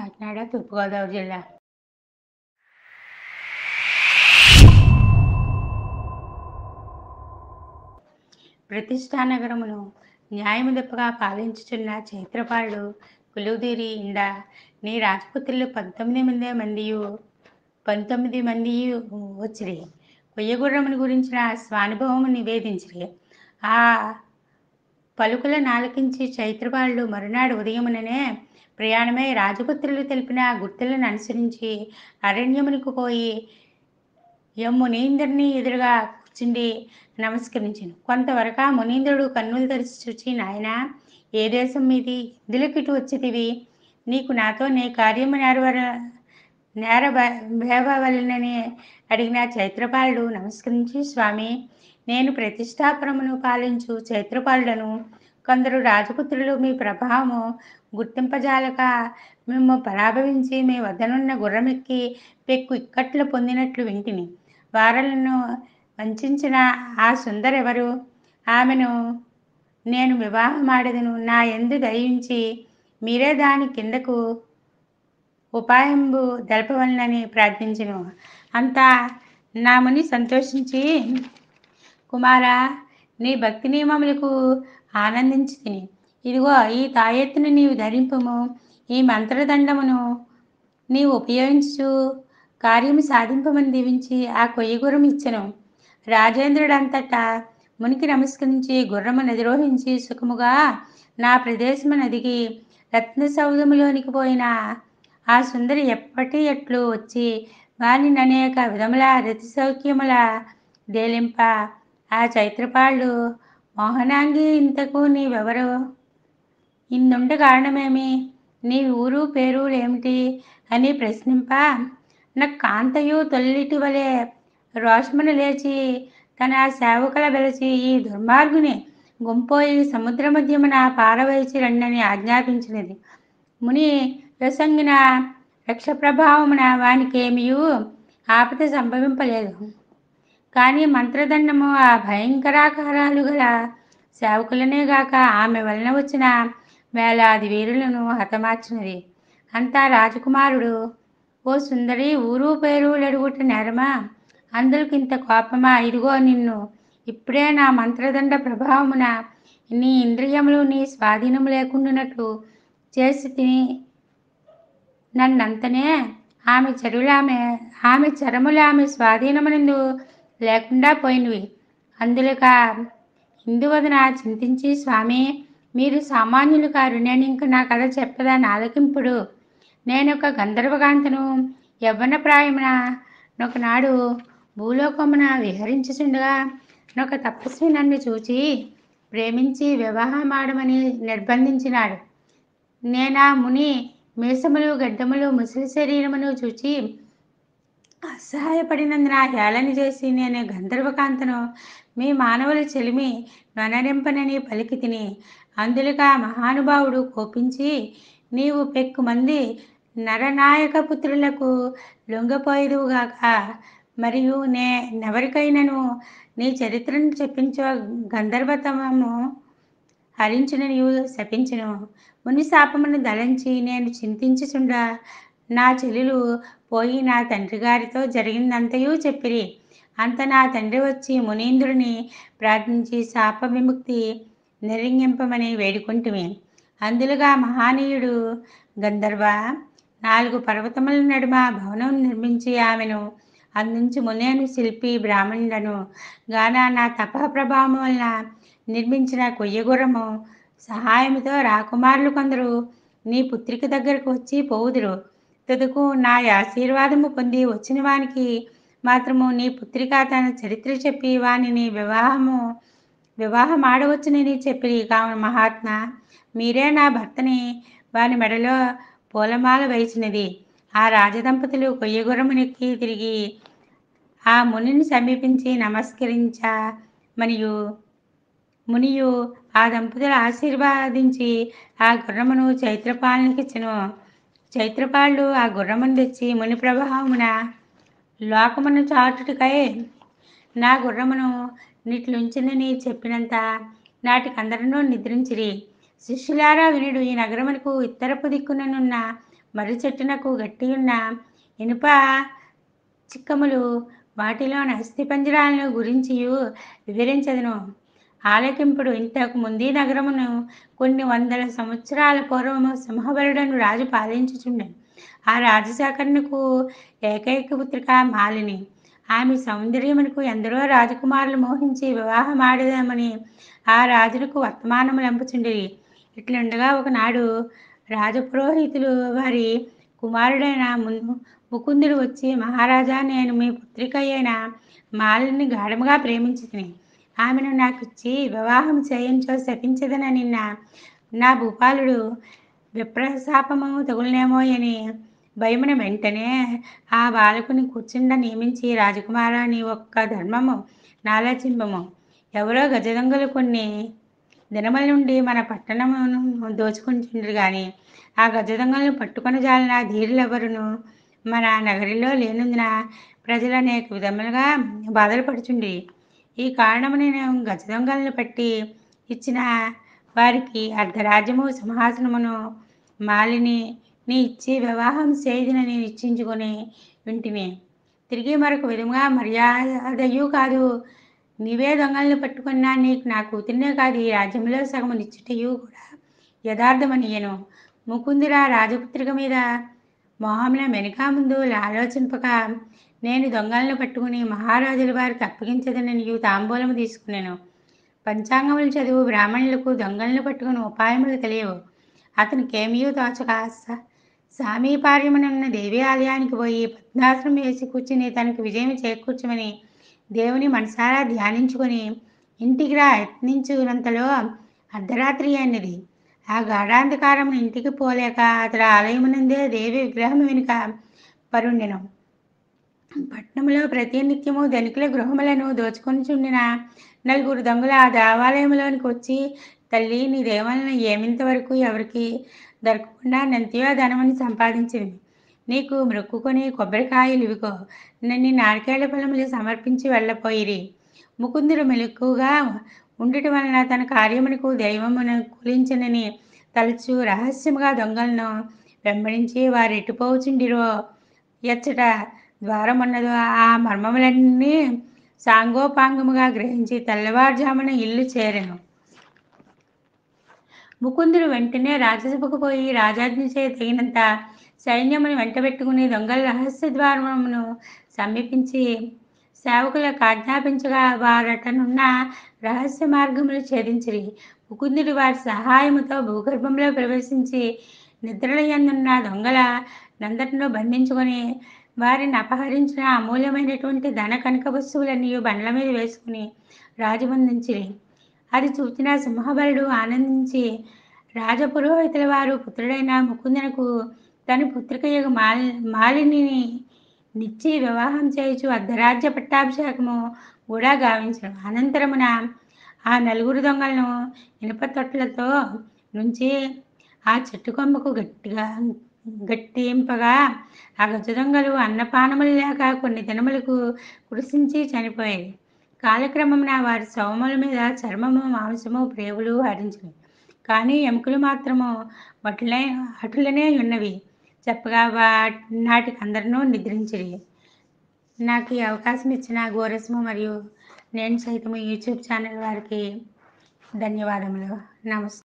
కాకినాడ తూర్పుగోదావరి జిల్లా ప్రతిష్టానగరమును న్యాయముదప్పగా పాలించుచున్న చైత్రపాలుడు కులుదీరి ఇండ నీ రాజపుత్రులు పంతొమ్మిది మంది మందియు పంతొమ్మిది మంది వచ్చిరి కొయ్యగుర్రముని గురించిన స్వానుభవము నివేదించిరి ఆ పలుకుల నాలకించి చైత్రపాలుడు మరునాడు ఉదయముననే ప్రయాణమై రాజపుత్రులు తెలిపిన గుర్తులను అనుసరించి అరణ్యమునకు పోయి యమునీంద్రుని ఎదురుగా కూర్చుండి నమస్కరించాను కొంతవరకు ఆ మునీంద్రుడు కన్నులు తెరిచి చూచి నాయన ఏ దేశం మీది ఇందులోకిటు వచ్చితివి నీకు నాతో నే కార్యము నెరవర నేర భేవలనని అడిగిన చైత్రపాలుడు నమస్కరించి స్వామి నేను ప్రతిష్టాపురమును పాలించు చైత్రపాలుడను కొందరు రాజపుత్రులు మీ ప్రభావము గుర్తింపజాలక మేము పరాభవించి మీ వద్దనున్న గుర్రమెక్కి పెక్కు ఇక్కట్లు పొందినట్లు వింటిని వారలను వంచిన ఆ సుందరెవరు ఆమెను నేను వివాహమాడదను నా ఎందు దయించి మీరే దాని కిందకు ఉపాయంబు దలపవలనని ప్రార్థించను అంతా నా ముని సంతోషించి కుమారా నీ భక్తి నియమములకు ఆనందించి తిని ఇదిగో ఈ తాయెత్తును నీవు ధరింపము ఈ మంత్రదండమును నీవు ఉపయోగించు కార్యము సాధింపమని దీవించి ఆ కొయ్యగురం ఇచ్చను రాజేంద్రుడంతటా మునికి నమస్కరించి గుర్రమును అధిరోహించి సుఖముగా నా ప్రదేశమును అదిగి రత్న సౌధములోనికి పోయిన ఆ సుందరి ఎప్పటి ఎట్లు వచ్చి వాని అనేక విధముల రతి సౌఖ్యముల దేలింప ఆ చైత్రపాళ్ళు మోహనాంగి ఇంతకు నీవెవరు ఇందుండ కారణమేమి నీ ఊరు పేరు ఏమిటి అని ప్రశ్నింప నా కాంతయు తొల్లిటి వలె రోషమును లేచి తన సేవకుల వెలసి ఈ దుర్మార్గుని గుంపోయి సముద్ర మధ్యమున పారవేసి రండని ఆజ్ఞాపించినది ముని ప్రసంగిన రక్ష ప్రభావమున వానికేమియు ఆపద సంభవింపలేదు కానీ మంత్రదండము ఆ భయంకరాకారాలు గల సేవకులనే గాక ఆమె వలన వచ్చిన వేలాది వీరులను హతమార్చినది అంతా రాజకుమారుడు ఓ సుందరి ఊరు పేరు లడుగుట నేరమా అందులకు ఇంత కోపమా ఇదిగో నిన్ను ఇప్పుడే నా మంత్రదండ ప్రభావమున నీ ఇంద్రియములు నీ స్వాధీనం లేకుండానట్లు చేసి తిని నన్నంతనే ఆమె చెరువులామె ఆమె చరములు ఆమె స్వాధీనమునందు లేకుండా పోయినవి అందులక ఇందువదన చింతించి స్వామి మీరు సామాన్యులు కారు నేను ఇంక నా కథ చెప్పదా నాలకింపుడు నేను ఒక గంధర్వకాంతను యవ్వన ప్రాయమున ఒకనాడు భూలోకమున విహరించుచుండగా ఒక తపస్వి నన్ను చూచి ప్రేమించి వివాహమాడమని నిర్బంధించినాడు నేనా ముని మీసములు గడ్డములు ముసలి శరీరమును చూచి అసహాయపడినందున హేళన చేసి నేను గంధర్వకాంతను మీ మానవుల చెలిమి నొనరింపనని పలికి తిని అందులుగా మహానుభావుడు కోపించి నీవు పెక్కు మంది నరనాయక పుత్రులకు లొంగపోయేదువుగాక మరియు నే నెవరికైనాను నీ చరిత్రను చెప్పించ గంధర్వతమము హరించుననియు శపించును ముని శాపమును దళంచి నేను చింతించుచుండ నా చెల్లెలు పోయి నా తండ్రి గారితో జరిగిందంతయు చెప్పిరి అంత నా తండ్రి వచ్చి మునీంద్రుని ప్రార్థించి శాప విముక్తి నిరింగింపమని వేడుకుంటుమి అందులుగా మహానీయుడు గంధర్వ నాలుగు పర్వతముల నడుమ భవనం నిర్మించి ఆమెను అందించి మునేను శిల్పి బ్రాహ్మణులను గాన నా తప ప్రభావం వలన నిర్మించిన కొయ్యగురము సహాయముతో రాకుమారులు కొందరు నీ పుత్రిక దగ్గరకు వచ్చి పోవుదురు తుదకు నా ఆశీర్వాదము పొంది వచ్చిన వానికి మాత్రము నీ పుత్రిక తన చరిత్ర చెప్పి వానిని వివాహము వివాహం ఆడవచ్చునని చెప్పి కావున మహాత్మా మీరే నా భర్తని వాని మెడలో పూలమాల వేసినది ఆ రాజదంపతులు కొయ్యగురమునెక్కి తిరిగి ఆ మునిని సమీపించి నమస్కరించ మరియు మునియు ఆ దంపతులు ఆశీర్వాదించి ఆ గుర్రమును చైత్రపాలనికిచ్చును చైత్రపాలుడు ఆ గుర్రమును తెచ్చి ముని ప్రభావమున లోకమును చాటుటకై నా గుర్రమును నిట్లుంచినని చెప్పినంత నాటికందరూ నిద్రించిరి శిష్యులారా వినుడు ఈ నగరమునకు ఇత్తరపు దిక్కుననున్న మర్రి చెట్టునకు గట్టియున్న ఇనుప చిక్కములు వాటిలోని అస్థిపంజరాలను గురించి వివరించదును ఆలకింపుడు ఇంతకు ముందీ నగరమును కొన్ని వందల సంవత్సరాల పూర్వము సింహబలుడను రాజు పాలించుచుండెను ఆ రాజశాఖరణకు ఏకైక పుత్రిక మాలిని ఆమె సౌందర్యమునకు ఎందరో రాజకుమారులు మోహించి వివాహం ఆడదామని ఆ రాజునకు వర్తమానము లంపుచుండిరి ఇట్లుండగా ఒకనాడు రాజపురోహితులు వారి కుమారుడైన ముందు ముకుందుడు వచ్చి మహారాజా నేను మీ పుత్రిక అయిన మాలిని గాఢముగా ప్రేమించుకుని ఆమెను నాకు ఇచ్చి వివాహం చేయించో శపించదనని నిన్న నా భూపాలుడు విప్రశాపము తగులనేమో అని భయమున వెంటనే ఆ బాలకుని కూర్చుండ నియమించి రాజకుమారాన్ని ఒక్క ధర్మము నాలోచింపము ఎవరో గజదొంగలు కొన్ని దినముల నుండి మన పట్టణమును దోచుకుంటుండ్రు కానీ ఆ గజదొంగలను పట్టుకొని జాలిన ధీరులెవరును మన నగరిలో లేనందున ప్రజలు అనేక విధములుగా బాధలు పడుచుండి ఈ కారణము నేను గజదొంగలను పట్టి ఇచ్చిన వారికి అర్ధరాజ్యము సింహాసనమును మాలిని నీ ఇచ్చి వివాహం చేయదునని నిశ్చయించుకొని వింటిని తిరిగి మరొక విధముగా మర్యాదయు కాదు నీవే దొంగలను పట్టుకున్నా నీకు నా కూతుర్నే కాదు ఈ రాజ్యంలో సగము నిచ్చుటయు కూడా యథార్థమనియను ముకుందిరా రాజపుత్రిక మీద మోహమున వెనుక ముందు ఆలోచింపక నేను దొంగలను పట్టుకుని మహారాజుల వారికి అప్పగించదని నీవు తాంబూలము తీసుకున్నాను పంచాంగములు చదువు బ్రాహ్మణులకు దొంగలను పట్టుకుని ఉపాయములు తెలియవు అతనికేమీయూ తోచక స- సామీపార్యమునున్న దేవి ఆలయానికి పోయి పద్మాసనం వేసి కూర్చుని తనకు విజయం చేకూర్చమని దేవుని మనసారా ధ్యానించుకొని ఇంటికి రా యత్నించునంతలో అర్ధరాత్రి అయినది ఆ గాఢాంధకారం ఇంటికి పోలేక అతడు ఆలయమునందే దేవి విగ్రహం వెనుక పరుండెను పట్నంలో ప్రతినిత్యము ధనికుల గృహములను దోచుకొని చుండిన నలుగురు దొంగలు ఆ దేవాలయంలోనికి వచ్చి తల్లి నీ దేవాలయం ఏమింతవరకు ఎవరికి దొరకకుండా నంతియో ధనమని సంపాదించింది నీకు మొక్కుకొని కొబ్బరికాయలు ఇవిగో నన్ను నారికేళ్ల ఫలములు సమర్పించి వెళ్ళపోయిరి ముకుందుడు మెలకుగా ఉండటం వలన తన కార్యమునకు దైవమును కులించనని తలచు రహస్యముగా దొంగలను వెంబడించి వారు ఎట్టుపోచుండిరో ఎచ్చట ద్వారమున్నదో ఆ మర్మములన్నీ సాంగోపాంగముగా గ్రహించి తెల్లవారుజామున ఇల్లు చేరెను ముకుందుడు వెంటనే రాజసభకు పోయి రాజాజ్ఞచే తగినంత సైన్యమును వెంటబెట్టుకుని దొంగల రహస్య ద్వారమును సమీపించి సేవకులకు ఆజ్ఞాపించగా వారటనున్న రహస్య మార్గములు ఛేదించిరి ముకుందుడు వారి సహాయముతో భూగర్భంలో ప్రవేశించి నిద్రలయందున్న దొంగల నందరిలో బంధించుకొని వారిని అపహరించిన అమూల్యమైనటువంటి ధన కనక వస్తువులన్నీ బండ్ల మీద వేసుకుని రాజబంధించిరి అది చూచిన సింహబలుడు ఆనందించి రాజపురోహితుల వారు పుత్రుడైన ముకుందనకు తన పుత్రిక యొక్క మాలి మాలిని నిచ్చి వివాహం చేయుచు అర్ధరాజ్య పట్టాభిషేకము కూడా గావించను అనంతరమున ఆ నలుగురు దొంగలను ఇనుప తొట్లతో నుంచి ఆ చెట్టు కొమ్మకు గట్టిగా గట్టింపగా ఆ గజ దొంగలు అన్నపానములు లేక కొన్ని దినములకు కృషించి చనిపోయాయి కాలక్రమమున వారి శవముల మీద చర్మము మాంసము ప్రేవులు హరించినవి కానీ ఎముకలు మాత్రము అటులే అటులనే ఉన్నవి చెప్పగా వా నాటికి అందరినూ నిద్రించిరి నాకు ఈ అవకాశం ఇచ్చిన గోరస్ము మరియు నేను సైతము యూట్యూబ్ ఛానల్ వారికి ధన్యవాదములు నమస్తే